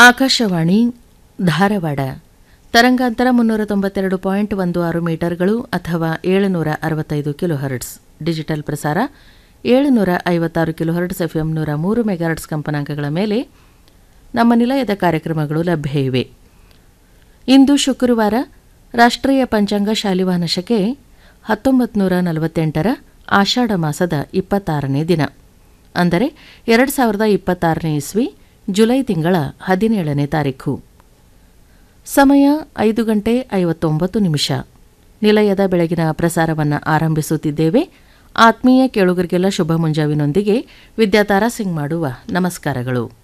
ಆಕಾಶವಾಣಿ ಧಾರವಾಡ ತರಂಗಾಂತರ ಮುನ್ನೂರ ತೊಂಬತ್ತೆರಡು ಪಾಯಿಂಟ್ ಒಂದು ಆರು ಮೀಟರ್ಗಳು ಅಥವಾ ಏಳುನೂರ ಅರವತ್ತೈದು ಕಿಲೋಹರ್ಟ್ಸ್ ಡಿಜಿಟಲ್ ಪ್ರಸಾರ ಏಳುನೂರ ಐವತ್ತಾರು ಕಿಲೋಹರ್ಟ್ಸ್ ಎಫ್ಎಂ ನೂರ ಮೂರು ಮೆಗಾಹರ್ಟ್ಸ್ ಕಂಪನಾಂಕಗಳ ಮೇಲೆ ನಮ್ಮ ನಿಲಯದ ಕಾರ್ಯಕ್ರಮಗಳು ಲಭ್ಯ ಇವೆ ಇಂದು ಶುಕ್ರವಾರ ರಾಷ್ಟ್ರೀಯ ಪಂಚಾಂಗ ಶಾಲಿವಾಹನ ಶಕೆ ಹತ್ತೊಂಬತ್ತು ನೂರ ನಲವತ್ತೆಂಟರ ಆಷಾಢ ಮಾಸದ ಇಪ್ಪತ್ತಾರನೇ ದಿನ ಅಂದರೆ ಎರಡು ಸಾವಿರದ ಇಪ್ಪತ್ತಾರನೇ ಇಸ್ವಿ ಜುಲೈ ತಿಂಗಳ ಹದಿನೇಳನೇ ತಾರೀಖು ಸಮಯ ಐದು ಗಂಟೆ ಐವತ್ತೊಂಬತ್ತು ನಿಮಿಷ ನಿಲಯದ ಬೆಳಗಿನ ಪ್ರಸಾರವನ್ನು ಆರಂಭಿಸುತ್ತಿದ್ದೇವೆ ಆತ್ಮೀಯ ಕೇಳುಗರಿಗೆಲ್ಲ ಶುಭ ಮುಂಜಾವಿನೊಂದಿಗೆ ವಿದ್ಯಾತಾರಾ ಸಿಂಗ್ ಮಾಡುವ ನಮಸ್ಕಾರಗಳು